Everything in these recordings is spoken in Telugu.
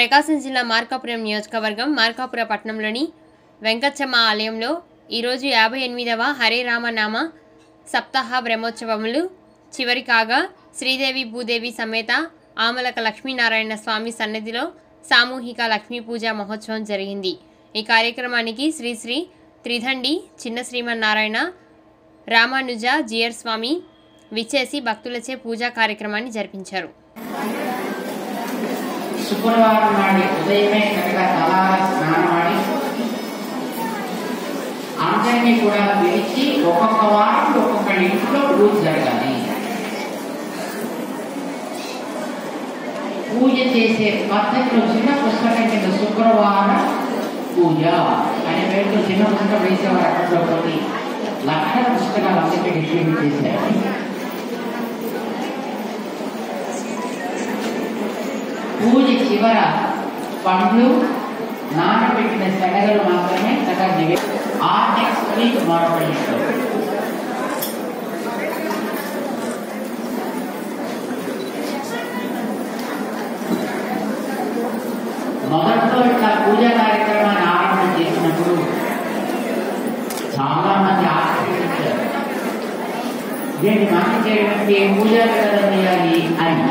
ప్రకాశం జిల్లా మార్కాపురం నియోజకవర్గం మార్కాపుర పట్టణంలోని వెంకచ్చమ్మ ఆలయంలో ఈరోజు యాభై ఎనిమిదవ హరే రామనామ సప్తాహ బ్రహ్మోత్సవములు చివరి కాగా శ్రీదేవి భూదేవి సమేత ఆమలక లక్ష్మీనారాయణ స్వామి సన్నిధిలో సామూహిక లక్ష్మీ పూజ మహోత్సవం జరిగింది ఈ కార్యక్రమానికి శ్రీ శ్రీ త్రిదండి చిన్న శ్రీమన్నారాయణ రామానుజ జియర్ స్వామి విచ్చేసి భక్తులచే పూజా కార్యక్రమాన్ని జరిపించారు శుక్రవారం నాడు ఉదయమే చక్కగా తలార స్నానమాడి అందరినీ కూడా పిలిచి ఒక్కొక్క వారం ఒక్కొక్క ఇంట్లో పూజ జరగాలి పూజ చేసే పద్ధతిలో చిన్న పుస్తకం కింద శుక్రవారం పూజ అనే పేరుతో చిన్న పుస్తకం వేసేవారు అక్కడ కొన్ని లక్షల పుస్తకాలు అందరికీ డిస్ట్రిబ్యూట్ చేశారు పూజ చివర పండ్లు నానబెట్టిన శనగలు మాత్రమే చక్కగా నివే ఆ నెక్స్ట్ వీక్ మరొకటి మొదట్లో ఇట్లా పూజా కార్యక్రమాన్ని ఆరంభం చేసినప్పుడు చాలా మంది ఆశ్చర్యించారు దీన్ని మనం చేయడానికి ఏ పూజా విధానం చేయాలి అని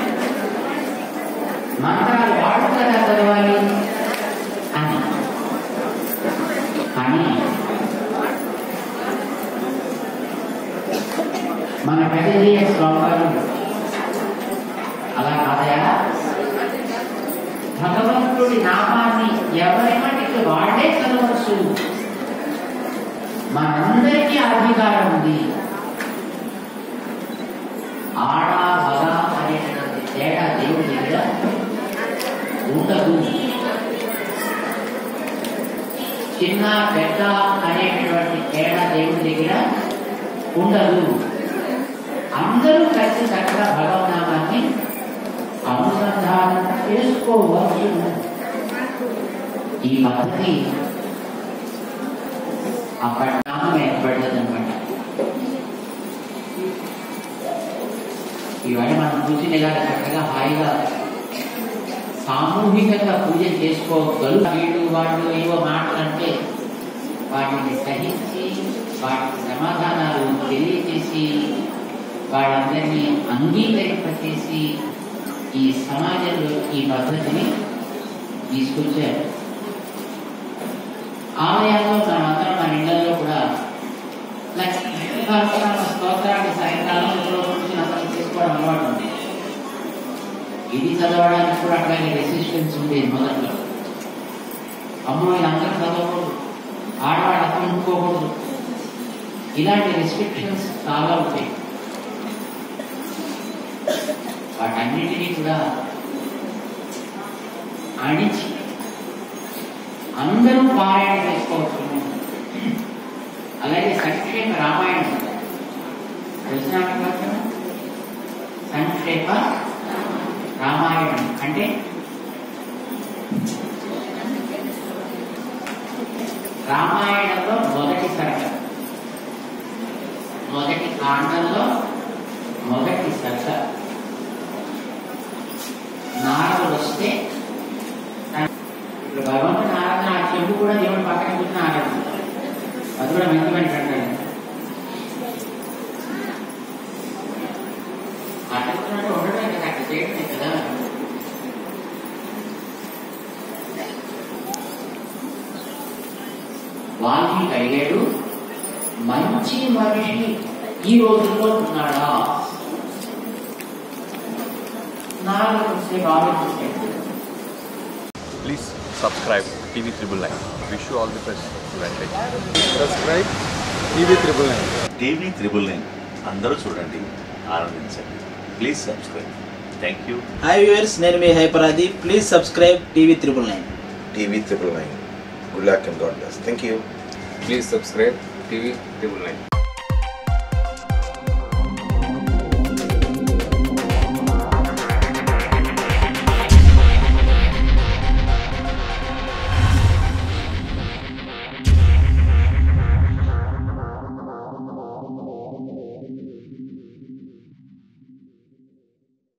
మంత్రాలు వాడు కదా చదవాలి అని కానీ మన పెద్దజీయ శ్లోకాలు అలా కాదయా భగవంతుడి నామాన్ని ఎవరి మటుకు వాడే చదవచ్చు మనందరికీ అధికారం ఉంది ఆడ మగ అనేటువంటి తేడా దేవుడి దగ్గర ఉండదు చిన్న పెద్ద అనేటువంటి తేడా దేవుడి దగ్గర ఉండదు అందరూ కలిసి చక్కగా భగవనామాన్ని అనుసంధానం చేసుకోవచ్చు ఈ పద్ధతి ఆ పరిణామం ఏర్పడ్డదన్నమాట ఇవన్నీ మనం కూర్చుని కానీ చక్కగా హాయిగా సామూహికంగా పూజ చేసుకోగలు వీళ్ళు వాళ్ళు ఏవో మాటలంటే వాటిని సహించి వాటికి సమాధానాలు తెలియజేసి వాళ్ళందరినీ అంగీకరింపచేసి ఈ సమాజంలో ఈ పద్ధతిని తీసుకొచ్చారు ఆలయాల్లో మనమందరం మన ఇళ్లలో కూడా లక్ష్మీ సహస్రనామ స్తోత్రాన్ని సాయంకాలం కూర్చుని చేసుకోవడం అలవాటు ఉంది ఇది చదవడానికి కూడా అట్లాగే రెసిస్టెన్స్ ఉండేది మొదట్లో అమ్మో వీళ్ళందరూ చదవకూడదు ఆడవాళ్ళు అక్కడ ఉండుకోకూడదు ఇలాంటి రెస్ట్రిక్షన్స్ చాలా ఉంటాయి వాటన్నిటినీ కూడా అణిచి అందరూ పారాయణ చేసుకోవచ్చు అలాగే సంక్షేమ రామాయణం తెలిసిన సంక్షేప రామాయణం అంటే రామాయణంలో మొదటి సర్గ మొదటి కాండంలో మొదటి సర్గ నారదుడు వస్తే ఇప్పుడు భగవంతుడు నారాయణ ఆ చెంబు కూడా దేవుడు పక్కన కూర్చుని ఆడదు అది కూడా మంచి మనిషి అంటాడు అట్లా ఉండడం ఇంకా అట్లా చేయడమే కదా వాల్మీకి అడిగాడు మంచి మనిషి ఈ రోజుల్లో ఉన్నాడా నాలుగు సేపు ఆలోచించాడు Please subscribe TV Triple Nine. Wish you all the best. Advantage. Subscribe TV triple nine TV triple nine అందరూ చూడండి ఆనందించండి please subscribe thank you hi viewers నేను మీ హైపరాది please subscribe TV triple nine TV triple nine. Good luck and God bless. Thank you. Please subscribe TV triple nine